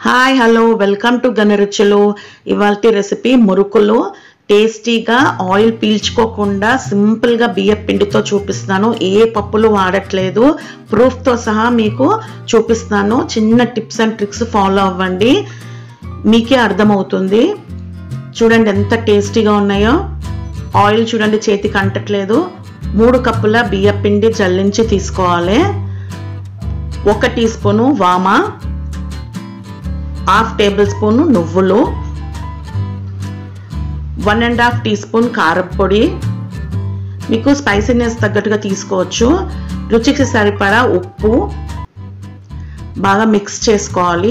hi hello welcome to గనరుచులు ఇవాళ recipe మురుకులు టేస్టీగా ఆయిల్ పీల్చుకోకుండా సింపుల్గా బియ్యం పిండితో చూపిస్తున్నాను ఏ పప్పులు వాడట్లేదు ప్రూఫ్తో సహా మీకు చూపిస్తాను చిన్న టిప్స్ అండ్ ట్రిక్స్ ఫాలో అవ్వండి మీకే అర్థమవుతుంది చూడండి ఎంత టేస్టీగా ఉన్నాయో ఆయిల్ చూడండి చేతికి అంటట్లేదు మూడు కప్పుల బియ్య పిండి జల్లించి తీసుకోవాలి ఒక టీ స్పూను వామ హాఫ్ టేబుల్ స్పూన్ నువ్వులు one and half teaspoon కారపొడి మీకు స్పైసీనెస్ తగ్గట్టుగా తీసుకోవచ్చు రుచికి సరిపడా ఉప్పు బాగా మిక్స్ చేసుకోవాలి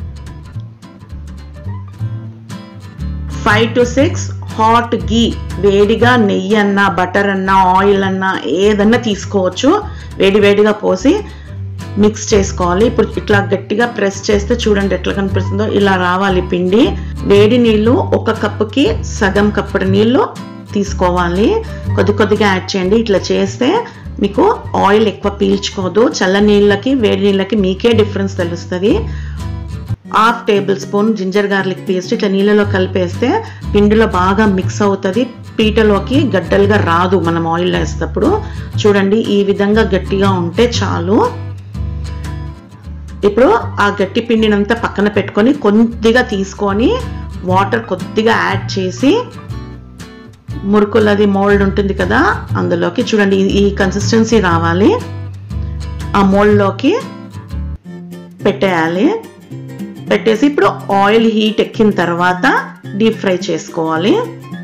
five to six hot ghee వేడిగా నెయ్యి అన్నా బటర్ అన్నా ఆయిల్ అన్నా ఏదన్నా తీసుకోవచ్చు వేడి వేడిగా పోసి మిక్స్ చేసుకోవాలి ఇప్పుడు ఇట్లా గట్టిగా ప్రెస్ చేస్తే చూడండి ఎట్లా కనిపిస్తుందో ఇలా రావాలి పిండి వేడి నీళ్ళు ఒక కప్పుకి సగం కప్పుడు నీళ్ళు తీసుకోవాలి కొద్ది కొద్దిగా యాడ్ చేయండి ఇట్లా చేస్తే మీకు ఆయిల్ ఎక్కువ పీల్చుకోదు చల్ల నీళ్ళకి వేడి నీళ్ళకి మీకే డిఫరెన్స్ తెలుస్తుంది half tablespoon ginger garlic paste ఇట్లా నీళ్ళలో కలిపేస్తే పిండిలో బాగా మిక్స్ అవుతుంది పీటలోకి గడ్డలుగా రాదు మనం ఆయిల్ వేసేటప్పుడు చూడండి ఈ విధంగా గట్టిగా ఉంటే చాలు ఇప్పుడు ఆ గట్టి పిండినంతా పక్కన పెట్టుకొని కొద్దిగా తీసుకొని వాటర్ కొద్దిగా యాడ్ చేసి మురుకులది మోల్డ్ ఉంటుంది కదా అందులోకి చూడండి ఈ కన్సిస్టెన్సీ రావాలి ఆ మోల్డ్లోకి పెట్టేయాలి పెట్టేసి ఇప్పుడు ఆయిల్ హీట్ ఎక్కిన తర్వాత డీప్ ఫ్రై చేసుకోవాలి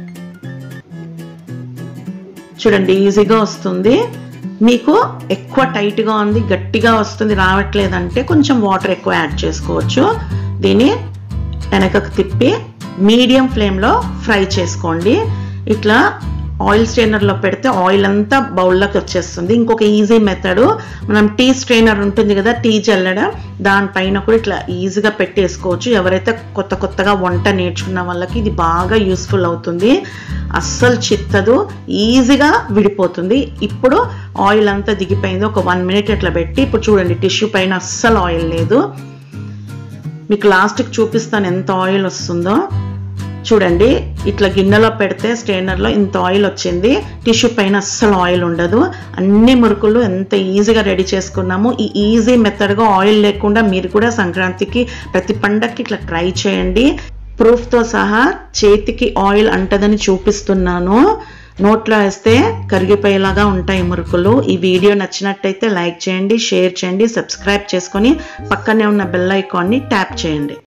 చూడండి ఈజీగా వస్తుంది మీకు ఎక్కువ టైట్గా ఉంది గట్టిగా వస్తుంది రావట్లేదంటే కొంచెం వాటర్ ఎక్కువ యాడ్ చేసుకోవచ్చు దీన్ని వెనకకు తిప్పి మీడియం ఫ్లేమ్లో ఫ్రై చేసుకోండి ఇట్లా ఆయిల్ స్ట్రైనర్లో పెడితే ఆయిల్ అంతా బౌల్లోకి వచ్చేస్తుంది ఇంకొక ఈజీ మెథడ్ మనం టీ స్ట్రైనర్ ఉంటుంది కదా టీ చల్లడం దానిపైన కూడా ఇట్లా ఈజీగా పెట్టేసుకోవచ్చు ఎవరైతే కొత్త కొత్తగా వంట నేర్చుకున్న వాళ్ళకి ఇది బాగా యూస్ఫుల్ అవుతుంది అస్సలు చిత్తదు ఈజీగా విడిపోతుంది ఇప్పుడు ఆయిల్ అంతా దిగిపోయింది ఒక వన్ మినిట్ ఇట్లా పెట్టి ఇప్పుడు చూడండి టిష్యూ పైన అస్సలు ఆయిల్ లేదు మీకు లాస్ట్కి చూపిస్తాను ఎంత ఆయిల్ వస్తుందో చూడండి ఇట్లా గిన్నెలో పెడితే స్టెయినర్లో ఇంత ఆయిల్ వచ్చింది టిష్యూ పైన అస్సలు ఆయిల్ ఉండదు అన్ని మురుకులు ఎంత ఈజీగా రెడీ చేసుకున్నాము ఈ ఈజీ మెథడ్గా ఆయిల్ లేకుండా మీరు కూడా సంక్రాంతికి ప్రతి పండగకి ఇట్లా ట్రై చేయండి ప్రూఫ్తో సహా చేతికి ఆయిల్ అంటదని చూపిస్తున్నాను నోట్లో వేస్తే కరిగిపోయేలాగా ఉంటాయి మురుకులు ఈ వీడియో నచ్చినట్టయితే లైక్ చేయండి షేర్ చేయండి సబ్స్క్రైబ్ చేసుకొని పక్కనే ఉన్న బెల్ ఐకాన్ని ట్యాప్ చేయండి